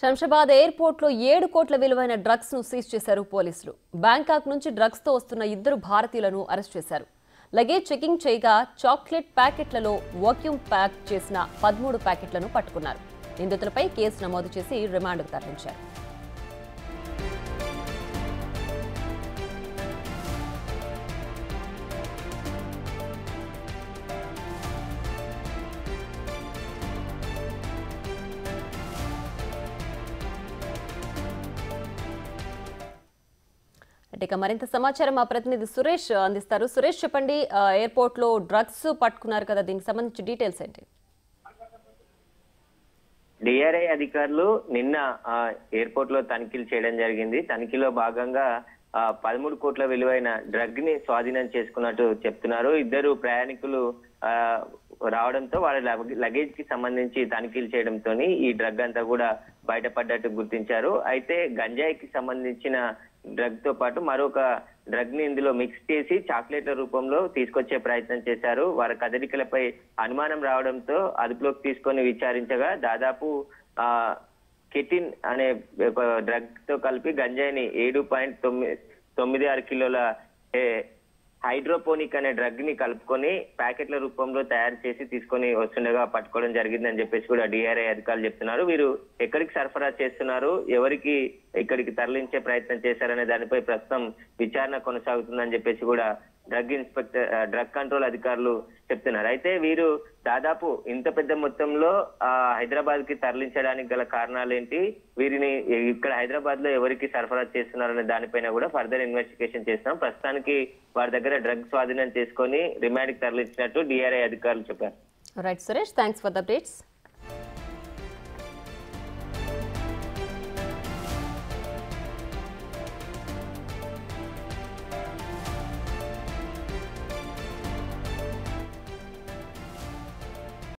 శంషాబాద్ ఎయిర్పోర్ట్లో ఏడు కోట్ల విలువైన డ్రగ్స్ ను సీజ్ చేశారు పోలీసులు బ్యాంకాక్ నుంచి డ్రగ్స్ తో వస్తున్న ఇద్దరు భారతీయులను అరెస్ట్ చేశారు లగేజ్ చెకింగ్ చేయగా చాక్లెట్ ప్యాకెట్లలో వాక్యూమ్ ప్యాక్ చేసిన పదమూడు ప్యాకెట్లను పట్టుకున్నారు నిందితులపై కేసు నమోదు చేసి రిమాండ్కు తరలించారు అంటే ఇక మరింత సమాచారం మా ప్రతినిధి సురేష్ అందిస్తారు సురేష్ చెప్పండి ఆ, ఎయిర్పోర్ట్ లో డ్రగ్స్ పట్టుకున్నారు కదా దీనికి సంబంధించి డీటెయిల్స్ ఏంటి డిఆర్ఐ అధికారులు నిన్న ఆ, ఎయిర్పోర్ట్ లో తనిఖీలు చేయడం జరిగింది తనిఖీలో భాగంగా ఆ, పదమూడు కోట్ల విలువైన డ్రగ్ ని స్వాధీనం చేసుకున్నట్టు చెప్తున్నారు ఇద్దరు ప్రయాణికులు ఆ, రావడంతో వాళ్ళ లగ- లగేజ్ కి సంబంధించి తనిఖీలు చేయడంతో ఈ డ్రగ్ అంతా కూడా బయటపడ్డట్టు గుర్తించారు అయితే గంజాయికి సంబంధించిన డ్రగ్ తో పాటు మరొక డ్రగ్ ని ఇందులో మిక్స్ చేసి చాక్లెట్ల రూపంలో తీసుకొచ్చే ప్రయత్నం చేశారు వారి కదలికలపై అనుమానం రావడంతో అదుపులోకి తీసుకొని విచారించగా దాదాపు ఆ కెటిన్ అనే ఒక డ్రగ్ తో కలిపి గంజాయిని ఏడు పాయింట్ తొమ్మిది తొమ్మిది ఆరు కిలోల ఏ, హైడ్రోపోనిక్ అనే డ్రగ్ ని కలుపుకొని ప్యాకెట్ల రూపంలో తయారు చేసి తీసుకొని వస్తుండగా పట్టుకోవడం జరిగిందని చెప్పేసి కూడా డిఆర్ఐ అధికారులు చెప్తున్నారు వీరు ఎక్కడికి సరఫరా చేస్తున్నారు ఎవరికి ఇక్కడికి తరలించే ప్రయత్నం చేశారనే దానిపై ప్రస్తుతం విచారణ కొనసాగుతుందని చెప్పేసి కూడా డ్రగ్ ఇన్స్పెక్టర్ ఆ, డ్రగ్ కంట్రోల్ అధికారులు చెప్తున్నారు అయితే వీరు దాదాపు ఇంత పెద్ద మొత్తంలో ఆ, హైదరాబాద్ కి తరలించడానికి గల కారణాలు ఏంటి వీరిని ఇక్కడ హైదరాబాద్ లో ఎవరికి సరఫరా చేస్తున్నారనే దానిపైన కూడా ఫర్దర్ ఇన్వెస్టిగేషన్ చేస్తాం ప్రస్తుతానికి వారి దగ్గర డ్రగ్ స్వాధీనం చేసుకొని రిమాండ్ కి తరలించినట్టు డిఆర్ఐ అధికారులు చెప్పారు right Suresh thanks for the updates